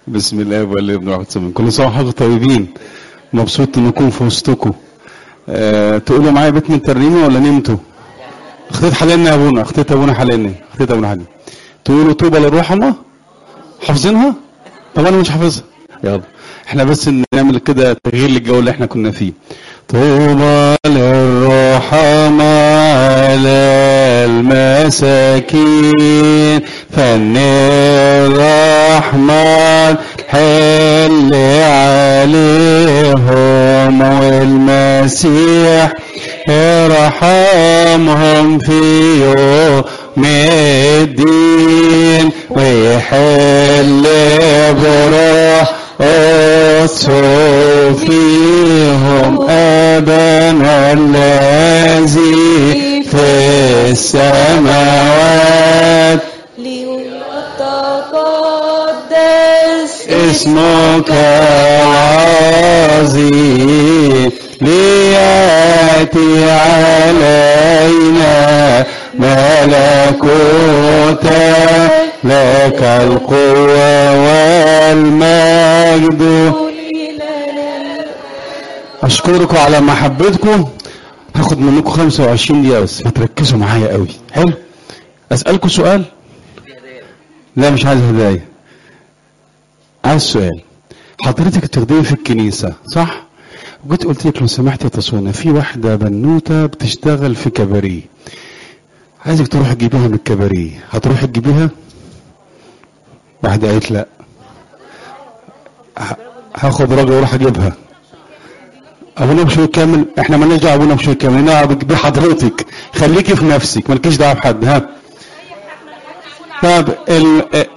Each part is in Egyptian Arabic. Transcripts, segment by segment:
بسم الله والابن والروح القدس كل سنه وحضرتكم طيبين مبسوط ان اكون في وسطكم أه تقولوا معايا بيت من ترنيمه ولا نمتوا اختيت حلالنا يا ابونا اختيت ابونا حلالنا اختيت ابونا حلالنا تقولوا طوبى للرحمه حافظينها طب انا مش حافظها يلا احنا بس نعمل كده تغيير للجو اللي احنا كنا فيه طوبى للرحمة على المساكين فن الرحمن حل عليهم والمسيح يرحمهم في يوم الدين ويحل بروح فيهم أبانا الذي في السماوات ليتقدس اسمك عظيم ليأتي علينا ملكوتك لك القوة والمجد أشكركم على محبتكم هاخد منكم 25 دقيقة بس فتركزوا معايا قوي حلو أسألكم سؤال لا مش عايز هدايا عايز سؤال حضرتك بتخدمي في الكنيسة صح؟ وجيت قلت لك لو سمحت يا تصونة في واحدة بنوتة بتشتغل في كباريه عايزك تروح تجيبيها من الكباريه هتروح تجيبيها؟ واحدة قالت لا ه- هاخد راجل واروح اجيبها ابونا بشوي كامل احنا مالناش دعوه ابونا بشوي كامل لنا دعوه بحضرتك خليكي في نفسك مالكيش دعوه بحد ها طب ال... اه،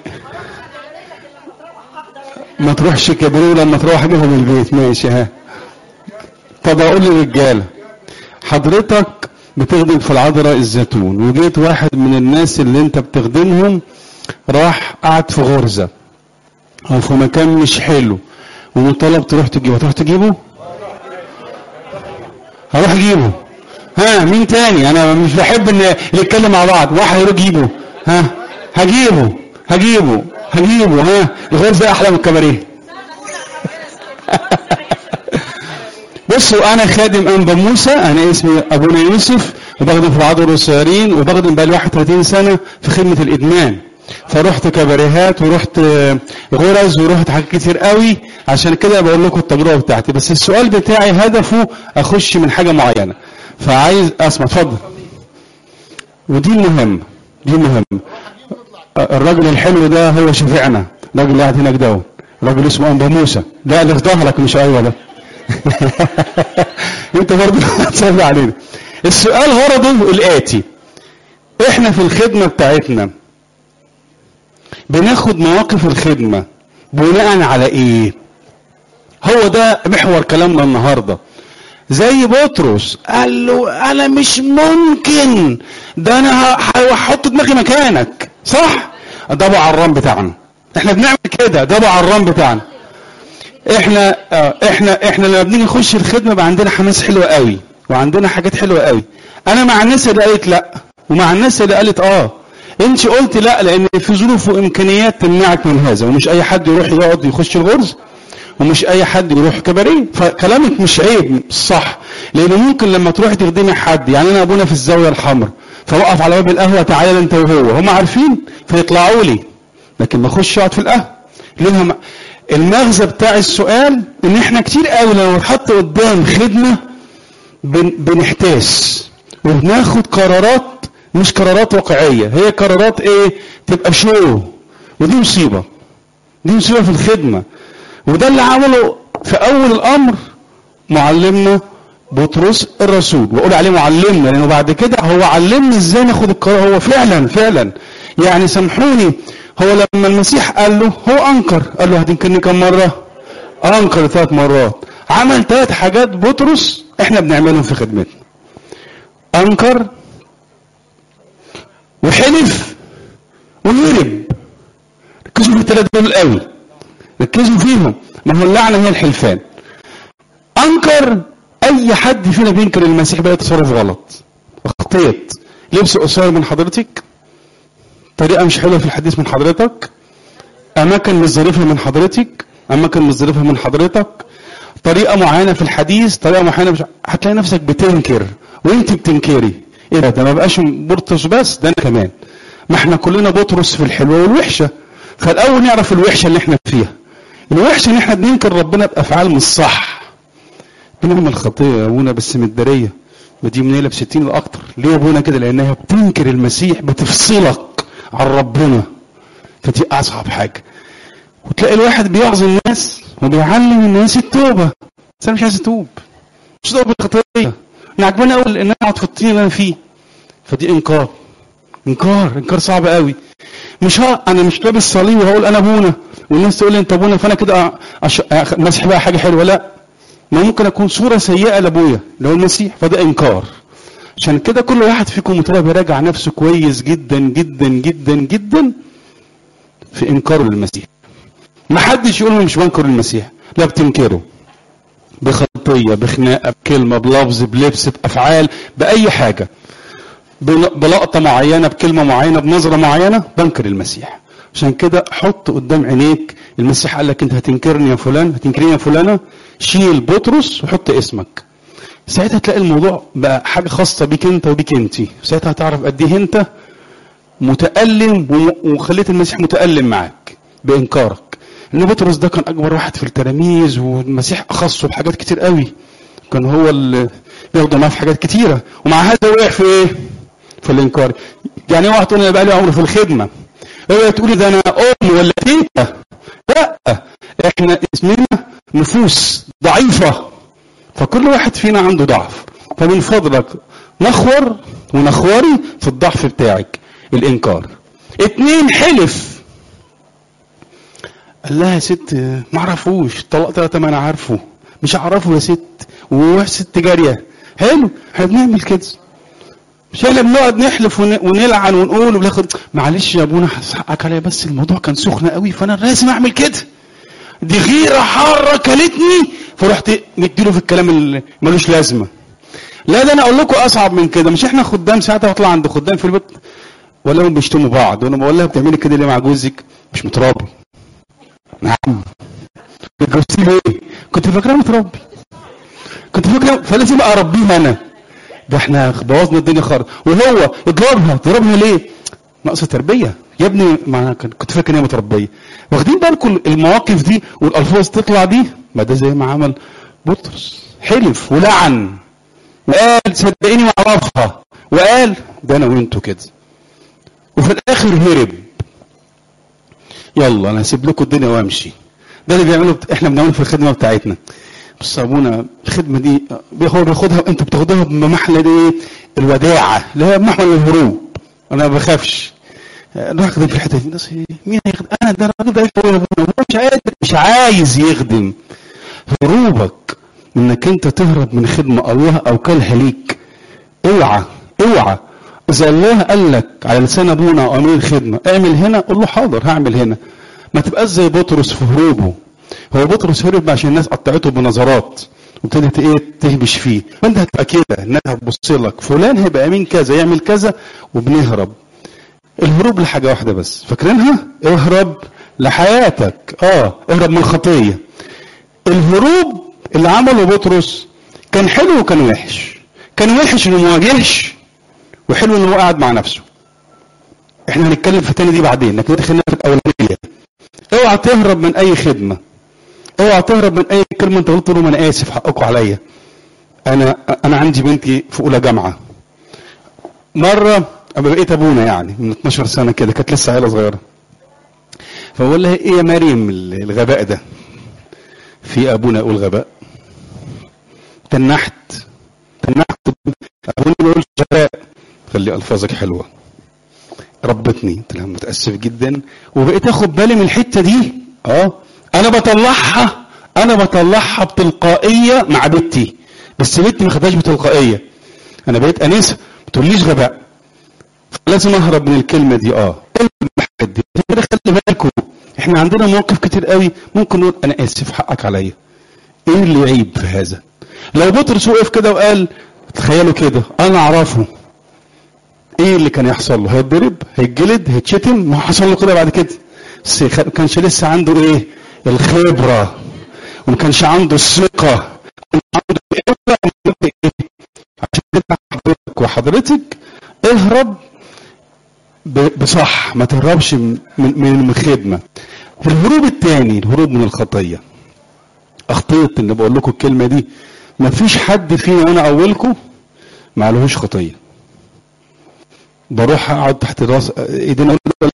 ما تروحش كبروا لما تروح اجيبها من البيت ماشي ها طب اقول للرجاله حضرتك بتخدم في العذراء الزيتون وجيت واحد من الناس اللي انت بتخدمهم راح قعد في غرزه او في مكان مش حلو ومطالب تروح تجيبه تروح تجيبه هروح اجيبه ها مين تاني انا مش بحب ان نتكلم مع بعض واحد يروح يجيبه ها هجيبه هجيبه هجيبه ها الغرزه احلى من الكباريه بصوا انا خادم انبا موسى انا اسمي ابونا يوسف وبخدم في العذراء الصغيرين وبخدم بقالي 31 سنه في خدمه الادمان فرحت كباريهات ورحت غرز ورحت حاجات كتير قوي عشان كده بقول لكم التجربه بتاعتي بس السؤال بتاعي هدفه اخش من حاجه معينه فعايز اسمع اتفضل ودي المهمه دي المهمه الراجل الحلو ده هو شفيعنا الراجل اللي قاعد هناك ده راجل اسمه انبا موسى ده اللي في ظهرك مش ايوه ده انت برضه هتصلي علينا السؤال غرضه الاتي احنا في الخدمه بتاعتنا بناخد مواقف الخدمه بناء على ايه هو ده محور كلامنا النهارده زي بطرس قال له انا مش ممكن ده انا ه- هحط دماغي مكانك صح ده ابو عرام بتاعنا احنا بنعمل كده ده ابو عرام بتاعنا احنا اه احنا احنا لما بنيجي نخش الخدمه بقى عندنا حماس حلوه قوي وعندنا حاجات حلوه قوي انا مع الناس اللي قالت لا ومع الناس اللي قالت اه انت قلت لا لان في ظروف وامكانيات تمنعك من هذا ومش اي حد يروح يقعد يخش الغرز ومش اي حد يروح كباريه فكلامك مش عيب صح لان ممكن لما تروح تخدمي حد يعني انا ابونا في الزاويه الحمراء فوقف على باب القهوه تعالى انت وهو هم عارفين فيطلعوا لي لكن ما اخش اقعد في القهوه ليها م... المغزى بتاع السؤال ان احنا كتير قوي لما نتحط قدام خدمه بن... بنحتاس وبناخد قرارات مش قرارات واقعيه هي قرارات ايه تبقى شو ودي مصيبه دي مصيبه في الخدمه وده اللي عمله في اول الامر معلمنا بطرس الرسول بقول عليه معلمنا لانه بعد كده هو علمني ازاي ناخد القرار هو فعلا فعلا يعني سامحوني هو لما المسيح قال له هو انكر قال له هتنكرني كم مره انكر ثلاث مرات عمل ثلاث حاجات بطرس احنا بنعملهم في خدمتنا انكر وحلف وهرب ركزوا في الثلاثه دول قوي ركزوا فيهم ما هو اللعنه هي الحلفان انكر اي حد فينا بينكر المسيح بقى تصرف غلط اخطيت لبس قصير من حضرتك طريقه مش حلوه في الحديث من حضرتك اماكن مش ظريفه من حضرتك اماكن مش ظريفه من حضرتك طريقه معينه في الحديث طريقه معينه مش هتلاقي نفسك بتنكر وانت بتنكري ايه ده ده ما بقاش بطرس بس ده انا كمان ما احنا كلنا بطرس في الحلوه والوحشه فالاول نعرف الوحشه اللي احنا فيها الوحشه ان احنا بننكر ربنا بافعال مش صح بنعمل خطيه يا ابونا بس متداريه ما دي منيله ب 60 لاكتر ليه يا ابونا كده لانها بتنكر المسيح بتفصلك عن ربنا فدي اصعب حاجه وتلاقي الواحد بيعظ الناس وبيعلم الناس التوبه بس انا مش عايز اتوب مش توبه الخطيه انا عجباني قوي ان انا اقعد في الطين اللي انا فيه فدي انكار انكار انكار صعب قوي مش ها انا مش لابس صليب وهقول انا ابونا والناس تقول لي انت ابونا فانا كده أش... مسح بقى حاجه حلوه لا ما ممكن اكون صوره سيئه لابويا اللي هو المسيح فده انكار عشان كده كل واحد فيكم متابع بيراجع نفسه كويس جدا جدا جدا جدا في انكاره للمسيح ما حدش يقول مش بنكر المسيح لا بتنكره بخطيه بخناقه بكلمه بلفظ بلبس بافعال باي حاجه بلقطه معينه بكلمه معينه بنظره معينه بنكر المسيح عشان كده حط قدام عينيك المسيح قال لك انت هتنكرني يا فلان هتنكرني يا فلانه شيل بطرس وحط اسمك ساعتها تلاقي الموضوع بقى حاجه خاصه بيك انت وبيك انت ساعتها هتعرف قد ايه انت متالم وخليت المسيح متالم معاك بانكارك ان بطرس ده كان اكبر واحد في التلاميذ والمسيح اخصه بحاجات كتير قوي كان هو اللي بياخده معاه في حاجات كتيره ومع هذا وقع في ايه؟ في الانكار يعني اوعى تقول انا بقى لي عمر في الخدمه اوعى تقولي ده انا ام ولا تيتا لا احنا اسمنا نفوس ضعيفه فكل واحد فينا عنده ضعف فمن فضلك نخور ونخوري في الضعف بتاعك الانكار اتنين حلف قال لها يا ست ما اعرفوش طلقت ما انا عارفه مش هعرفه يا ست وهو ست جاريه حلو احنا بنعمل كده مش احنا بنقعد نحلف ونلعن ونقول وبناخد معلش يا ابونا حقك عليا بس الموضوع كان سخن قوي فانا لازم اعمل كده دي غيره حاره كلتني فرحت مديله في الكلام اللي ملوش لازمه لا ده انا اقول لكم اصعب من كده مش احنا خدام ساعتها بطلع عند خدام في البيت ولا هم بيشتموا بعض وانا بقول لها بتعملي كده ليه مع جوزك مش متربي نعم اتجوزتي ليه كنت فاكرها متربي كنت فاكره فلازم اربيه انا ده احنا بوظنا الدنيا خالص وهو اضربها تضربها ليه نقص تربيه يا ابني ما كنت فاكر ان هي متربيه واخدين بالكم المواقف دي والالفاظ تطلع دي ما ده زي ما عمل بطرس حلف ولعن وقال صدقيني ما اعرفها وقال ده انا وانتوا كده وفي الاخر هرب يلا انا هسيب لكم الدنيا وامشي ده اللي بيعمله احنا بنعمله في الخدمه بتاعتنا بص ابونا الخدمه دي هو بياخدها انتوا بتاخدوها بمحل ايه الوداعه اللي هي محور الهروب انا ما بخافش نخدم في الحته دي ناس مين هيخدم انا ده الراجل ده يا ابونا مش قادر مش عايز يخدم هروبك انك انت تهرب من خدمه الله او كلها ليك اوعى اوعى اذا الله قال لك على لسان ابونا او امين الخدمه اعمل هنا قول له حاضر هعمل هنا ما تبقاش زي بطرس في هروبه هو بطرس هرب عشان الناس قطعته بنظرات وابتدت ايه تهبش فيه فانت هتبقى كده الناس هتبص لك فلان هيبقى امين كذا يعمل كذا وبنهرب الهروب لحاجه واحده بس فاكرينها اهرب لحياتك اه اهرب من الخطيه الهروب اللي عمله بطرس كان حلو وكان وحش كان وحش انه ما واجهش وحلو انه قاعد مع نفسه احنا هنتكلم في التاني دي بعدين لكن خلينا في الاولانيه اوعى تهرب من اي خدمه اوعى تهرب من اي كلمه انت قلت لهم انا اسف حقكم عليا انا انا عندي بنتي في اولى جامعه مره اما بقيت ابونا يعني من 12 سنه كده كانت لسه عيله صغيره فبقول لها ايه يا مريم الغباء ده في ابونا يقول غباء تنحت تنحت ابونا بيقول غباء خلي الفاظك حلوه ربتني قلت لها متاسف جدا وبقيت اخد بالي من الحته دي اه انا بطلعها انا بطلعها بتلقائيه مع بنتي بس بنتي ما خدهاش بتلقائيه انا بقيت انسه ما تقوليش غباء لازم اهرب من الكلمه دي اه الحاجات دي كده خلي بالكم احنا عندنا مواقف كتير قوي ممكن نقول انا اسف حقك عليا ايه اللي يعيب في هذا لو بطرس وقف كده وقال تخيلوا كده انا اعرفه ايه اللي كان يحصل له هيتضرب هيتجلد هيتشتم ما حصل له كده بعد كده بس ما كانش لسه عنده ايه الخبره وما كانش عنده الثقه كان عنده إيه؟ عشان كده حضرتك وحضرتك اهرب ب- بصح ما تهربش من من الخدمه الهروب الثاني الهروب من الخطيه اخطيت ان بقول لكم الكلمه دي ما فيش حد فينا وانا اولكم ما عليهوش خطيه بروح اقعد تحت راس ايدينا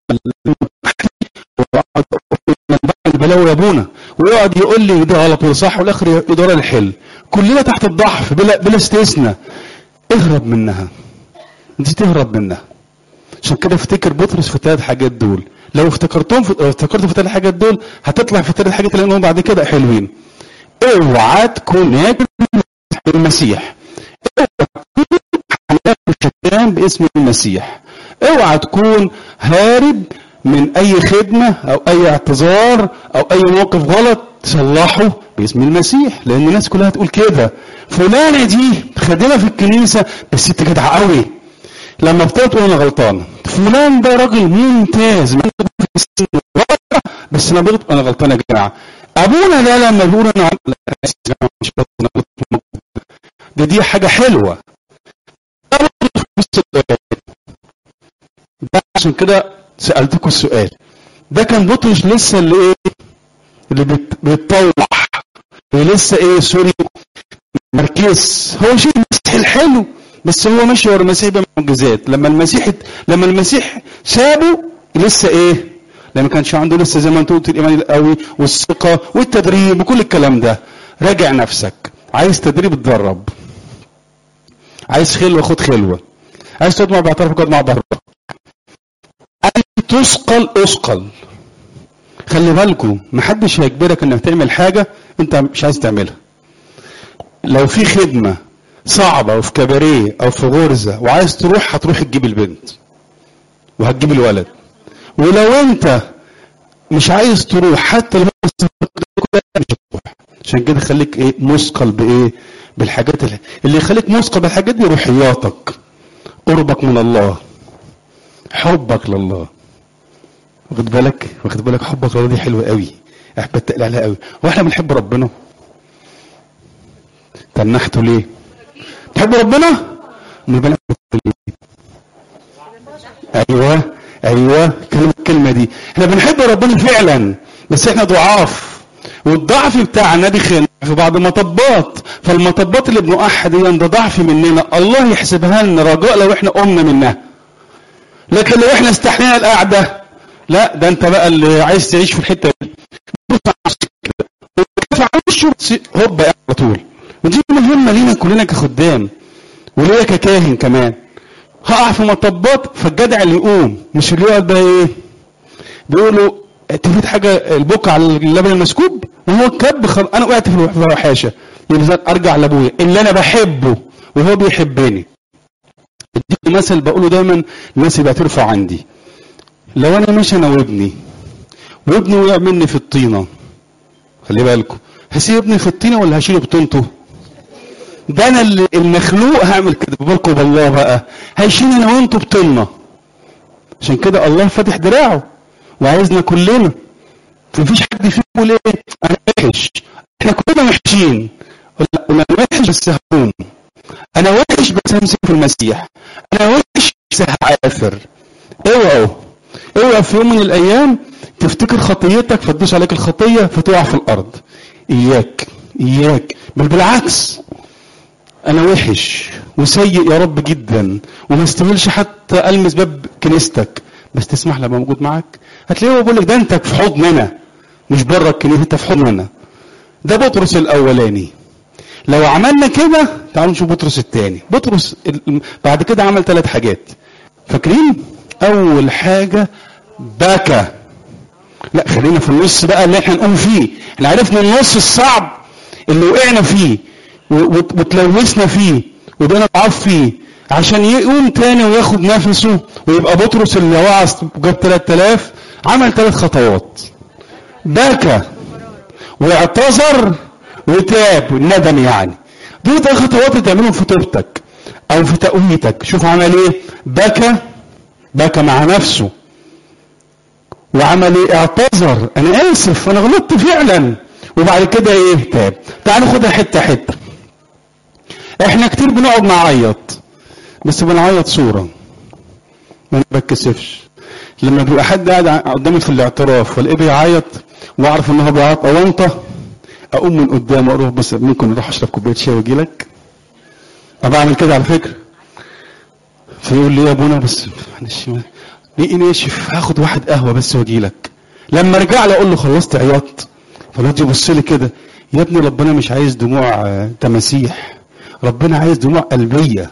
واقعد البلاوي يا ابونا ويقعد يقول لي ده غلط وده صح والاخر يدور الحل كلنا تحت الضعف بلا بلا استثناء اهرب منها دي تهرب منها عشان كده افتكر بطرس في الثلاث حاجات دول لو افتكرتهم في لو افتكرتوا في الثلاث حاجات دول هتطلع في الثلاث حاجات لانهم بعد كده حلوين اوعى تكون ناجم المسيح اوعى تكون حملاك شتان باسم المسيح اوعى تكون هارب من اي خدمه او اي اعتذار او اي موقف غلط تصلحه باسم المسيح لان الناس كلها تقول كده فلانه دي خدمه في الكنيسه بس انت جدعه قوي لما ابتدت تقول انا غلطان فلان ده راجل ممتاز بس انا بغلط انا غلطان يا جماعه ابونا ده لما بيقول انا عم- لا، أنا آسف يا جماعة، مش غلط، أنا غلط في الموضوع ده. ده دي حاجه حلوه ده برضه في نفس السؤال. ده عشان كده سالتكم السؤال ده كان بطرس لسه اللي ايه اللي بيت- بيتطوع لسه ايه سوري مركز هو شيء المسيح الحلو بس هو ماشي ورا المسيح بمعجزات لما المسيح لما المسيح سابه لسه ايه لما كانش عنده لسه زي ما انت قلت الايمان القوي والثقه والتدريب وكل الكلام ده راجع نفسك عايز تدريب اتدرب عايز خلوه خد خلوه عايز تقعد مع بعض اقعد مع بعض عايز تثقل اثقل خلي بالكم محدش هيجبرك انك تعمل حاجه انت مش عايز تعملها لو في خدمه صعبه او في كباريه او في غرزه وعايز تروح هتروح تجيب البنت وهتجيب الولد ولو انت مش عايز تروح حتى لو مش هتروح عشان كده خليك ايه مثقل بايه بالحاجات اللي, اللي يخليك مثقل بالحاجات دي روحياتك قربك من الله حبك لله واخد بالك واخد بالك حبك لله دي حلوه قوي احب اتقل عليها قوي هو احنا بنحب ربنا تنحتوا ليه تحب ربنا امال بنعمل ليه ايوه ايوه كلمه الكلمه دي احنا بنحب ربنا فعلا بس احنا ضعاف والضعف بتاعنا بيخلق في بعض المطبات فالمطبات اللي بنقعها دي ده ضعف مننا الله يحسبها لنا رجاء لو احنا قمنا منها لكن لو احنا استحنينا القعده لا ده انت بقى اللي عايز تعيش في الحته دي بص على نفسك كده. وكيف على وشه هوب على طول ودي مهمه لينا كلنا كخدام وليا ككاهن كمان هقع في مطبات فالجدع اللي يقوم مش اللي يقعد بقى ايه بيقولوا تفيد حاجه البكا على اللبن المسكوب وهو كب خل... انا وقعت في الوحاشه يبقى ارجع لابويا اللي انا بحبه وهو بيحبني اديك مثل بقوله دايما الناس اللي بيعترفوا عندي لو انا ماشي انا وابني وابني وقع مني في الطينه خلي بالكم هسيب ابني في الطينه ولا هشيله بطينته ده انا اللي المخلوق هعمل كده ببالكم بالله بقى هيشيل انا وانتوا بطينه عشان كده الله فاتح دراعه وعايزنا كلنا مفيش حد فيكم يقول ايه انا وحش احنا كلنا وحشين لا انا وحش بس هقوم انا وحش بس همسك في المسيح انا وحش بس هعافر اوعوا اوعوا في يوم من الايام تفتكر خطيتك فتدوس عليك الخطيه فتقع في الارض اياك اياك بل بالعكس انا وحش وسيء يا رب جدا وما استاهلش حتى المس باب كنيستك بس تسمح لما موجود معاك هتلاقيه بيقول لك ده انت في حضننا مش بره الكنيسه انت في حضننا ده بطرس الاولاني لو عملنا كده تعالوا نشوف بطرس الثاني بطرس ال- بعد كده عمل ثلاث حاجات فاكرين اول حاجه بكى لا خلينا في النص بقى اللي احنا نقوم فيه احنا عرفنا النص الصعب اللي وقعنا فيه و- وت- وتلوثنا فيه وبقينا ضعاف فيه عشان يقوم تاني وياخد نفسه ويبقى بطرس اللي وعظ جاب 3000 عمل ثلاث خطوات بكى واعتذر وتاب ندم يعني دول ثلاث خطوات اللي تعملهم في توبتك او في تقويتك شوف عمل ايه بكى بكى مع نفسه وعمل ايه اعتذر انا اسف انا غلطت فعلا وبعد كده ايه تاب تعال ناخدها حته حته احنا كتير بنقعد نعيط بس بنعيط صوره ما بتكسفش لما بيبقى حد قاعد قدامي في الاعتراف والاقيه بيعيط واعرف ان هو بيعيط او انت اقوم من قدامه اروح بس ممكن اروح اشرب كوبايه شاي واجي لك انا بعمل كده على فكره فيقول لي يا ابونا بس معلش ليه ناشف هاخد واحد قهوه بس واجي لك لما ارجع له اقول له خلصت عياط فالواد يبص لي كده يا ابني ربنا مش عايز دموع آه، تماسيح ربنا عايز دموع قلبيه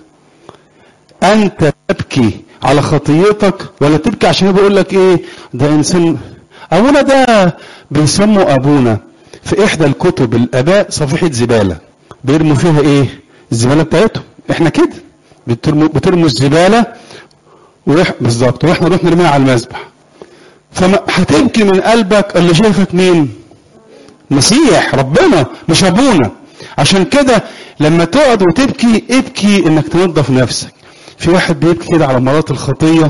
انت تبكي على خطيتك ولا تبكي عشان هو بيقول لك ايه ده انسان ابونا ده بيسموا ابونا في احدى الكتب الاباء صفيحه زباله بيرموا فيها ايه الزباله بتاعتهم احنا كده بترموا بترموا الزباله وإح... بالظبط واحنا نروح نرميها على المذبح فهتبكي من قلبك اللي شايفك مين مسيح ربنا مش ابونا عشان كده لما تقعد وتبكي ابكي انك تنظف نفسك في واحد بيبكي كده على مرات الخطيه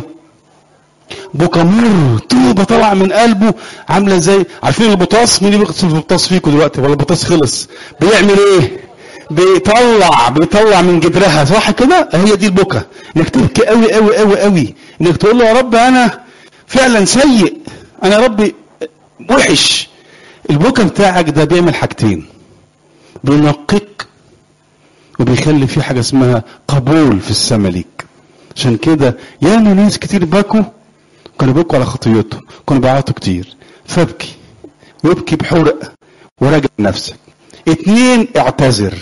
بكى مر توبه طلع من قلبه عامله زي عارفين البطاس مين اللي بيغسل البطاس فيكم دلوقتي ولا البطاس خلص بيعمل ايه بيطلع بيطلع من جدرها صح كده هي دي البكا انك تبكي قوي قوي قوي قوي انك تقول له يا رب انا فعلا سيء انا يا ربي وحش البكا بتاعك ده بيعمل حاجتين بينقيك وبيخلي في حاجه اسمها قبول في السما ليك عشان كده ياما ناس كتير بكوا كانوا بيبكوا على خطيتهم كانوا بيعيطوا كتير فابكي وابكي بحرق وراجع نفسك اتنين اعتذر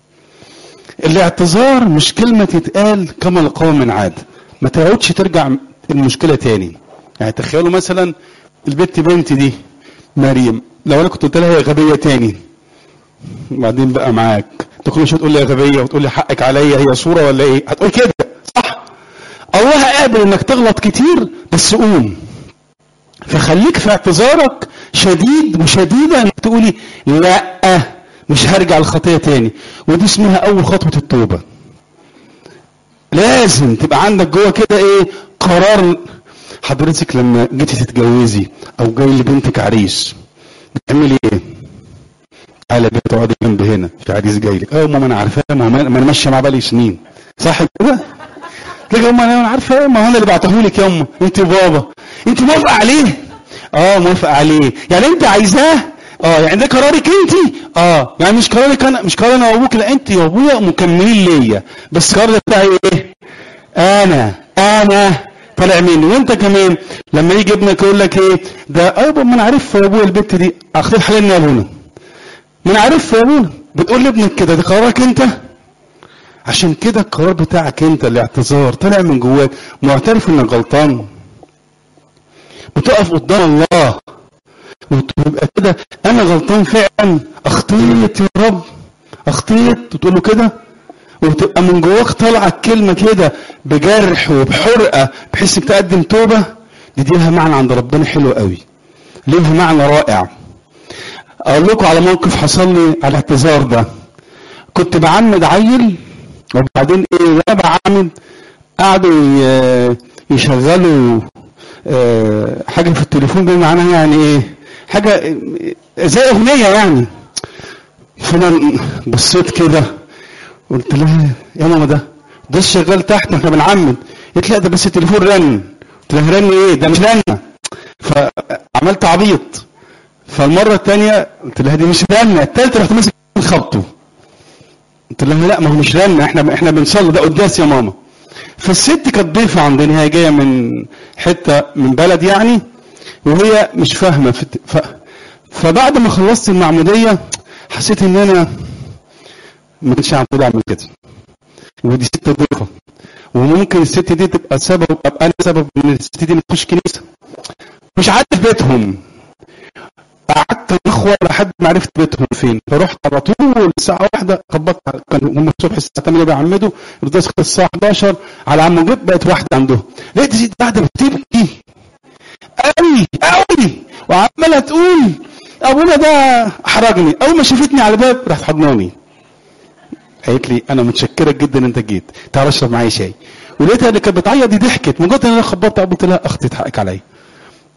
الاعتذار مش كلمة تتقال كما القوم من عاد ما تقعدش ترجع المشكلة تاني يعني تخيلوا مثلا البت بنت دي مريم لو انا كنت قلت لها يا غبية تاني وبعدين بقى معاك انت كل شويه تقول لي يا غبية وتقول لي حقك عليا هي صورة ولا ايه هتقول كده صح الله قابل انك تغلط كتير بس قوم فخليك في اعتذارك شديد وشديدة انك تقولي لا مش هرجع الخطية تاني ودي اسمها اول خطوة التوبة لازم تبقى عندك جوه كده ايه قرار حضرتك لما جيتي تتجوزي او جاي لبنتك عريس بتعملي ايه تعالى بيت تقعدي جنب هنا في عريس جاي لك اه ماما انا عارفاه ما ما انا ماشيه مع بالي سنين صح كده تلاقي امه انا عارفه ما هو انا اللي بعتهولك يا امه انت وبابا انت موافقه عليه اه موافقه عليه يعني انت عايزاه اه يعني ده قرارك انت اه يعني مش قرارك انا مش قرار انا وابوك لا انت وابويا مكملين ليا بس القرار ده بتاعي ايه انا انا طالع مني وانت كمان لما يجي ابنك يقول لك ايه ده اه ما انا عارف يا ابويا البت دي اخد حلالنا يا ابونا ما انا عارف يا ابونا بتقول لابنك كده ده قرارك انت عشان كده القرار بتاعك انت الاعتذار طالع من جواك معترف انك غلطان بتقف قدام الله وتبقى كده انا غلطان فعلا اخطيت يا رب اخطيت وتقول له كده وتبقى من جواك طالعه الكلمه كده بجرح وبحرقه بحيث انك تقدم توبه دي, دي لها معنى عند ربنا حلو قوي ليها معنى رائع اقول لكم على موقف حصل لي على الاعتذار ده كنت بعمد عيل وبعدين ايه وانا بعمد قعدوا ي- يشغلوا آه، حاجه في التليفون دي معناها يعني ايه حاجه زي اغنيه يعني فانا بصيت كده قلت لها يا ماما ده ده شغال تحت احنا بنعمد قلت لا ده بس التليفون رن قلت لها رن ايه ده مش رن فعملت عبيط فالمره الثانيه قلت لها دي مش رن الثالثه رحت ماسك خبطه قلت لها لا ما هو مش رن احنا احنا بنصلي ده قداس يا ماما فالست كانت ضيفه عندنا هي جايه من حته من بلد يعني وهي مش فاهمه في الت- ف... فبعد ما خلصت المعموديه حسيت ان انا ما كنتش المفروض اعمل كده ودي ست ضيفه وممكن الست دي تبقى سبب ابقى انا سبب ان الست دي ما تخش كنيسه مش عارف بيتهم قعدت اخوه لحد ما عرفت بيتهم فين فرحت على طول الساعه واحدة خبطت على- كان هم الصبح الساعه 8 بيعمدوا القداس خلص الساعه 11 على عم جيت بقت واحده عندهم لقيت ست قاعده بتبكي قوي قوي وعماله تقول ابونا ده احرجني اول ما شافتني على الباب راحت حضناني قالت لي انا متشكره جدا ان انت جيت تعال اشرب معايا شاي ولقيتها اللي كانت بتعيط دي ضحكت مجرد ان انا خبطت قلت لها اختي حقك عليا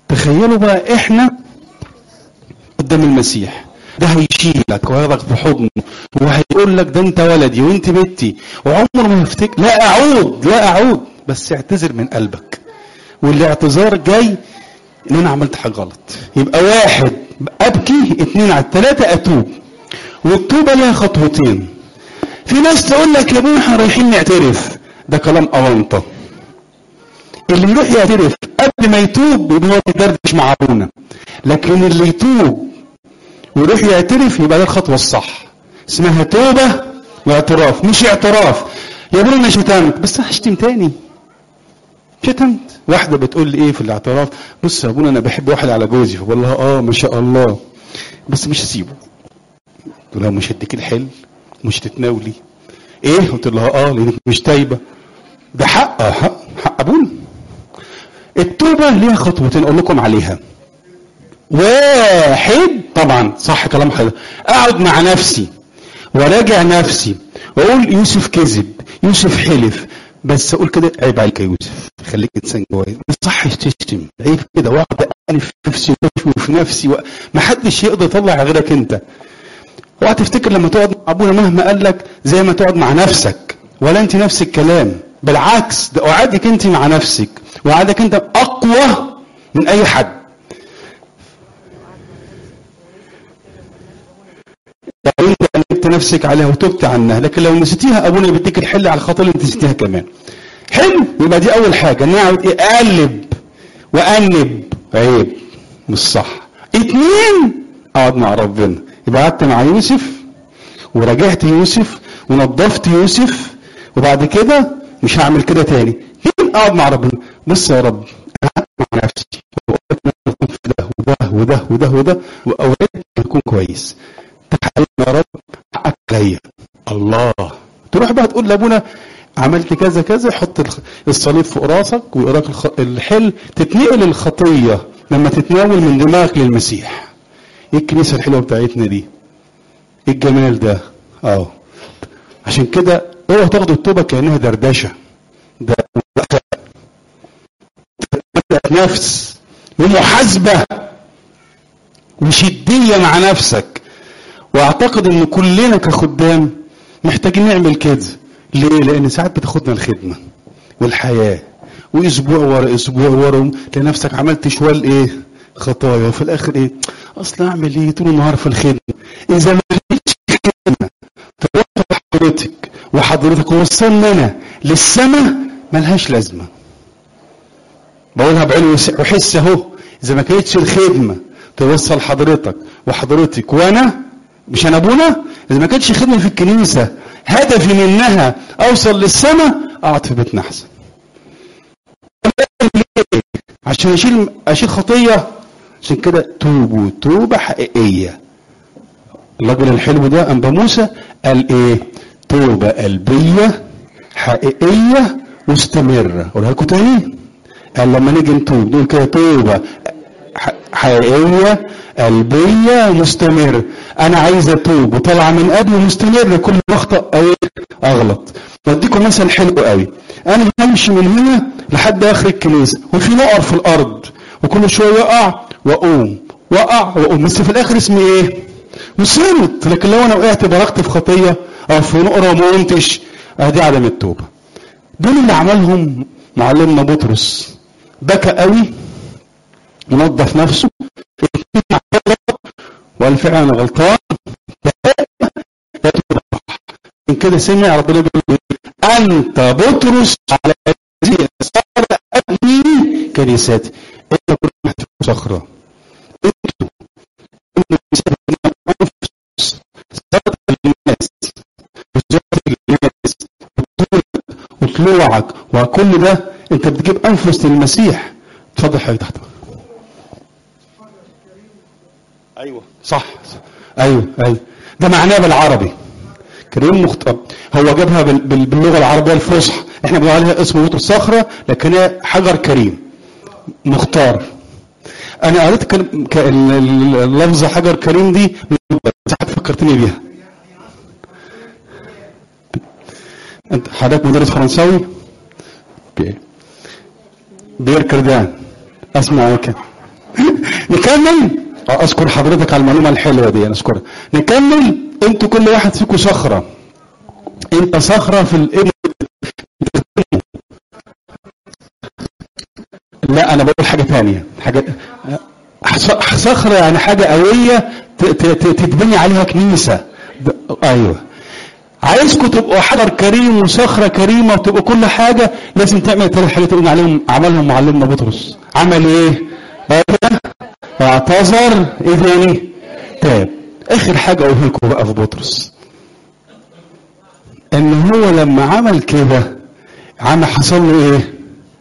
تخيلوا بقى احنا قدام المسيح ده هيشيلك وياخدك في حضنه وهيقول لك ده انت ولدي وانت بنتي وعمره ما يفتكر لا اعود لا اعود بس اعتذر من قلبك والاعتذار جاي ان انا عملت حاجه غلط يبقى واحد ابكي اتنين على التلاته اتوب والتوبه ليها خطوتين في ناس تقول لك يا ابوي احنا رايحين نعترف ده كلام اونطه اللي يروح يعترف قبل ما يتوب يبقى هو بيدردش مع ابونا لكن اللي يتوب ويروح يعترف يبقى ده الخطوه الصح اسمها توبه واعتراف مش اعتراف يا ابونا انا شتمت بس هشتم تاني شتمت واحده بتقول لي ايه في الاعتراف بص يا ابونا انا بحب واحد على جوزي فبقول لها اه ما شاء الله بس مش هسيبه قلت لها مش هديك الحل مش تتناولي ايه قلت لها اه لانك مش تايبه ده حق آه حق حق ابونا التوبه ليها خطوتين اقول لكم عليها واحد طبعا صح كلام حضرتك اقعد مع نفسي وراجع نفسي واقول يوسف كذب يوسف حلف بس اقول كده عيب عليك يا يوسف خليك انسان كويس ما صحش تشتم عيب كده واقعد الف نفسي وفي نفسي و... ما حدش يقدر يطلع غيرك انت اوعى تفتكر لما تقعد مع ابونا مهما قال لك زي ما تقعد مع نفسك ولا انت نفس الكلام بالعكس ده وعدك انت مع نفسك وعدك انت اقوى من اي حد لو انت قلبت نفسك عليها وتبت عنها لكن لو نسيتيها ابونا بيديك الحل على الخطأ اللي انت نسيتيها كمان حلو يبقى دي اول حاجه ان انا اقعد ايه اقلب وانب عيب مش صح اتنين اقعد مع ربنا يبقى قعدت مع يوسف وراجعت يوسف ونظفت يوسف وبعد كده مش هعمل كده تاني اتنين اقعد مع ربنا بص يا رب انا قعدت مع نفسي وقلت ان انا أكون في ده وده وده وده وده واوعدك اكون كويس تحقق يا رب حقك عليا الله تروح بقى تقول لابونا عملت كذا كذا حط الصليب فوق راسك ويقراك الحل تتنقل الخطيه لما تتناول من دماغك للمسيح ايه الكنيسه الحلوه بتاعتنا دي ايه الجمال ده اه عشان كده اوعوا تاخدوا التوبه كانها دردشه ده نفس ومحاسبه وشديه مع نفسك واعتقد ان كلنا كخدام محتاجين نعمل كده ليه لان ساعات بتاخدنا الخدمه والحياه واسبوع ورا اسبوع ورا تلاقي نفسك عملت شوال ايه خطايا وفي الاخر ايه اصل اعمل ايه طول النهار في الخدمه اذا ما عملتش خدمه توقف حضرتك وحضرتك وصلنا انا للسماء ملهاش لازمه بقولها بعلو وحس اهو اذا ما كانتش الخدمه توصل حضرتك وحضرتك وانا مش انا ابونا اذا ما كانتش خدمه في الكنيسه هدفي منها اوصل للسماء اقعد في بيتنا احسن عشان اشيل اشيل خطيه عشان كده توبوا توبه حقيقيه الرجل الحلو ده انبا موسى قال ايه توبه قلبيه حقيقيه مستمره اقولها لكم تاني قال لما نيجي نتوب نقول كده توبه حقيقيه قلبيه مستمره انا عايز اتوب وطالعه من قلبي مستمر كل ما اخطا او اغلط بديكم مثل حلو قوي انا بمشي من هنا لحد اخر الكنيسه وفي نقر في الارض وكل شويه اقع واقوم واقع واقوم بس في الاخر اسمي ايه وصلت لكن لو انا وقعت بركت في خطيه او في نقره وما قمتش ادي عدم التوبه دول اللي عملهم معلمنا بطرس بكى قوي ونظف نفسه وقال فعلا انا غلطان من كده سمع ربنا بيقول انت بطرس على هذه صار ابني كنيستي انت كنت محتاج صخره انتوا الناس الناس وطلوعك وكل ده انت بتجيب انفس للمسيح اتفضل حضرتك تحت ايوه صح ايوه ايوه ده معناه بالعربي كريم مخطب هو جابها باللغه العربيه الفصحى احنا بنقول عليها اسمه بيت الصخره لكن هي حجر كريم مختار انا قريت اللفظ حجر كريم دي ساعات فكرتني بيها انت حضرتك مدرس فرنساوي بير كردان اسمع كده نكمل اه اذكر حضرتك على المعلومه الحلوه دي انا اذكرها نكمل انتوا كل واحد فيكم صخره انت صخره في الابن لا انا بقول حاجه تانية حاجه ص- صخره يعني حاجه قويه ت- ت- ت- تتبني عليها كنيسه د- ايوه عايزكم تبقوا حجر كريم وصخره كريمه وتبقوا كل حاجه لازم تعمل ثلاث حاجات اللي قلنا عليهم عملهم معلمنا بطرس عمل ايه؟ آه، اعتذر ايه تاني؟ تاب اخر حاجه اقولها لكم بقى في بطرس ان هو لما عمل كده عمل حصل له ايه؟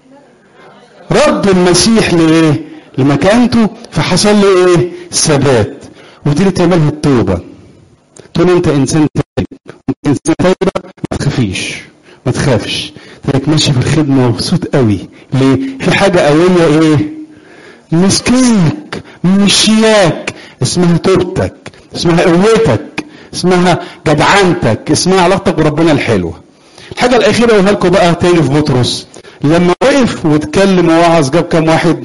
رد المسيح لايه؟ لمكانته فحصل له ايه؟ ثبات ودي اللي تعملها التوبه تقول انت انسان تايب انت انسان تايبه ما تخافيش ما تخافش تلاقيك ماشي في الخدمه مبسوط قوي ليه؟ في حاجه قويه ايه؟ مسكينك مشياك اسمها توبتك اسمها قوتك اسمها جدعنتك اسمها علاقتك بربنا الحلوه الحاجه الاخيره اقولها لكم بقى تاني في بطرس لما وقف واتكلم ووعظ جاب كام واحد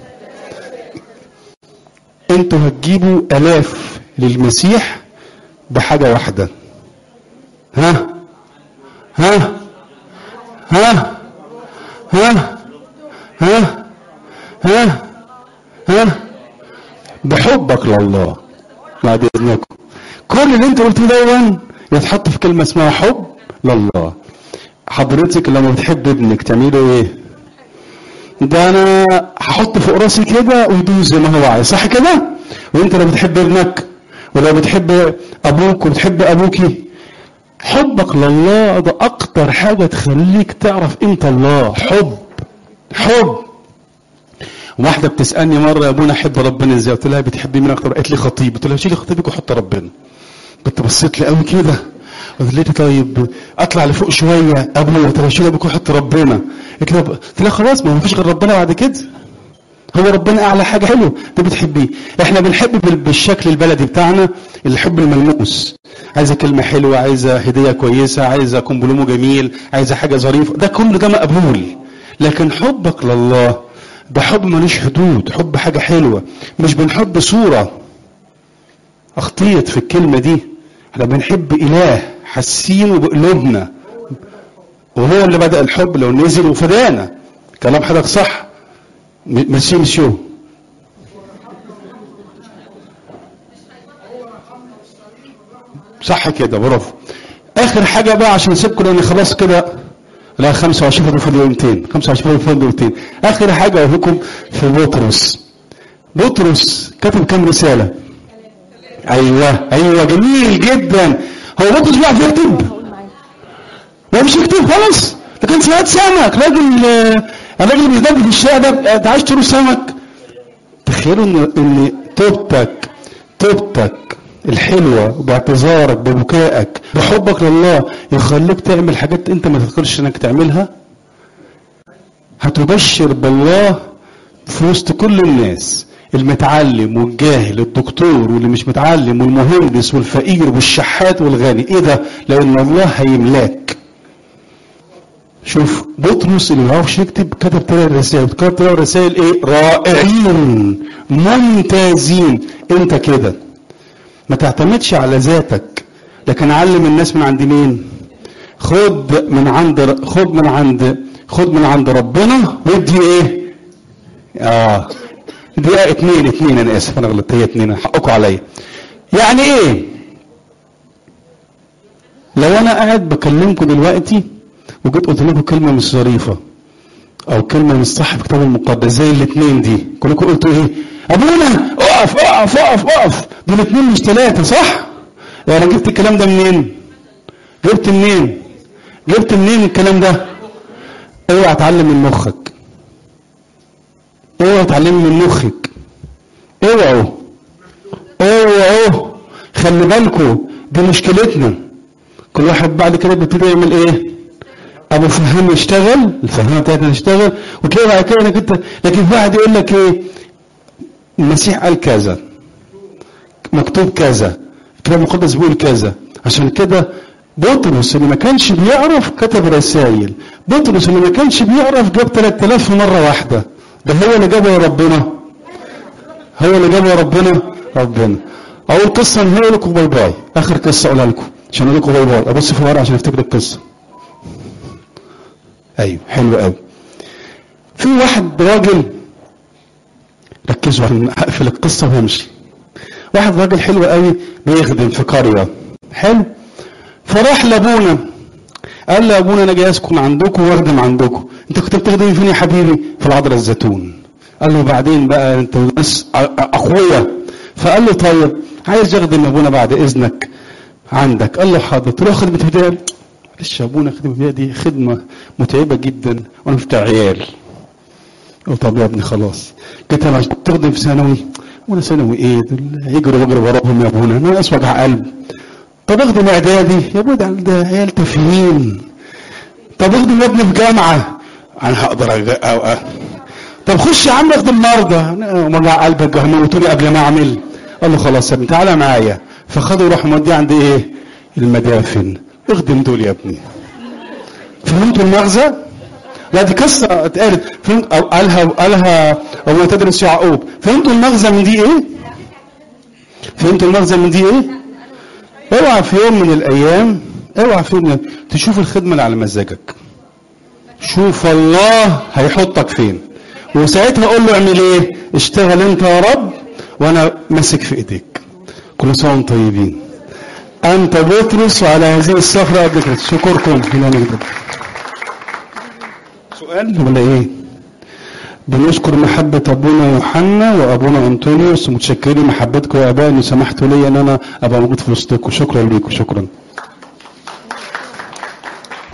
انتوا هتجيبوا الاف للمسيح بحاجه واحده ها ها ها ها ها ها ها بحبك لله بعد اذنكم كل اللي انت قلتيه دون يتحط في كلمه اسمها حب لله حضرتك لما بتحب ابنك تعمله ايه ده انا هحط فوق راسي كده ويدوس زي ما هو عايز صح كده وانت لو بتحب ابنك ولو بتحب ابوك وبتحب ابوكي حبك لله ده اكتر حاجه تخليك تعرف انت الله حب حب واحده بتسالني مره يا ابونا احب ربنا ازاي قلت لها بتحبي مين اكتر قالت لي خطيب قلت لها شيلي خطيبك وحط ربنا كنت بصيت لي قوي كده قلت لها طيب اطلع لفوق شويه ابويا قلت لها شيل ابوك وحط ربنا قلت لها قلت لها خلاص ما فيش غير ربنا بعد كده هو ربنا اعلى حاجه حلوه ده بتحبيه احنا بنحب بال- بالشكل البلدي بتاعنا الحب الملموس عايزه كلمه حلوه عايزه هديه كويسه عايزه كومبلومو جميل عايزه حاجه ظريفه ده كله ده مقبول لكن حبك لله ده حب ملوش حدود حب حاجه حلوه مش بنحب صوره اخطيت في الكلمه دي احنا بنحب اله حاسينه بقلوبنا وهو اللي بدا الحب لو نزل وفدانا كلام حضرتك صح م- ميرسي مسيو صح كده برافو اخر حاجه بقى عشان اسيبكم لان خلاص كده لا 25 فاضل فاضل يومتين 25 فاضل يومتين اخر حاجه اقول لكم في بطرس بطرس كتب كام رساله ايوه ايوه جميل جدا هو بطرس بيعرف يكتب ما مش يكتب خلاص ده كان صياد سمك راجل آه، الراجل اللي بيدب في الشارع ده ده عايش تروح سمك تخيلوا ان ان توبتك توبتك الحلوه باعتذارك ببكائك بحبك لله يخليك تعمل حاجات انت ما تفكرش انك تعملها هتبشر بالله في وسط كل الناس المتعلم والجاهل الدكتور واللي مش متعلم والمهندس والفقير والشحات والغني ايه ده لان الله هيملاك شوف بطرس اللي ما يعرفش يكتب كتب ثلاث رسائل كتب ثلاث رسائل ايه رائعين ممتازين انت كده ما تعتمدش على ذاتك لكن علم الناس من عند مين خد من عند خد من عند خد من عند ربنا ودي ايه اه دي اتنين اتنين انا اسف انا غلطت هي اتنين حقكم عليا يعني ايه لو انا قاعد بكلمكم دلوقتي وجيت قلت لكم كلمه مش ظريفه او كلمه مش صح في الكتاب المقدس زي الاثنين دي كلكم قلتوا ايه ابونا اقف اقف اقف اقف دول اثنين مش ثلاثه صح يعني جبت الكلام ده منين جبت منين جبت منين الكلام ده اوعى اتعلم من مخك اوعى اتعلم من مخك اوعوا اوعوا خلي بالكم دي مشكلتنا كل واحد بعد كده بيبتدي يعمل ايه ابو فهام يشتغل الفهامه بتاعتنا تشتغل وتلاقي بعد كده انك انت لكن في واحد يقول لك ايه المسيح قال كذا مكتوب كذا الكتاب المقدس بيقول كذا عشان كده بطرس اللي ما كانش بيعرف كتب رسائل بطرس اللي ما كانش بيعرف جاب 3000 في مره واحده ده هو اللي جابه يا ربنا هو اللي جابه ربنا ربنا اول قصه انهي لكم باي باي اخر قصه اقولها لكم عشان اقول لكم باي باي ابص في الورقه عشان افتكر القصه ايوه حلو قوي في واحد راجل ركزوا عشان هقفل القصه وهمشي واحد راجل حلو قوي بيخدم في قريه حلو فراح لابونا قال له يا ابونا انا جاي اسكن عندكم واخدم عندكم انت كنت بتخدمي فين يا حبيبي في العذراء الزيتون قال له بعدين بقى انت ناس اخويا فقال له طيب عايز اخدم يا ابونا بعد اذنك عندك قال له حاضر قلت له خدمه هدايا معلش يا ابونا خدمه هدايا دي خدمه متعبه جدا وانا مش بتاع عيال قلت طب يا ابني خلاص قلت له عشان تخدم في ثانوي وانا ثانوي ايه دول يجروا واجري وراهم يا ابونا انا ناقص وجع قلب طب اخدم اعدادي يا ابونا ده ده عيال تافهين طب اخدم يا ابني في جامعه انا هقدر أج- أو أ... طب خش يا عم اخدم مرضى أنا وجع قلبك هموتوني قبل ما اعمل قال له خلاص يا ابني تعالى معايا فخدوا راح موديه عند ايه المدافن اخدم دول يا ابني فهمتوا المغزى لا دي قصة اتقالت فهمت أو قالها قالها وما تدرس يعقوب فهمتوا المغزى من دي ايه؟ فهمتوا المغزى من دي ايه؟ اوعى في يوم من الايام اوعى في يوم من الأيام تشوف الخدمة اللي على مزاجك شوف الله هيحطك فين وساعتها قول له اعمل ايه؟ اشتغل انت يا رب وانا ماسك في ايديك كل سنة وانتم طيبين انت بطرس وعلى هذه الصخرة قبل كده شكركم الى نجدك سؤال ولا ايه بنشكر محبة أبونا يوحنا وأبونا أنطونيوس ومتشكرين محبتكم يا آباء إن سمحتوا لي إن أنا أبقى موجود في وسطكم شكرا ليكم شكرا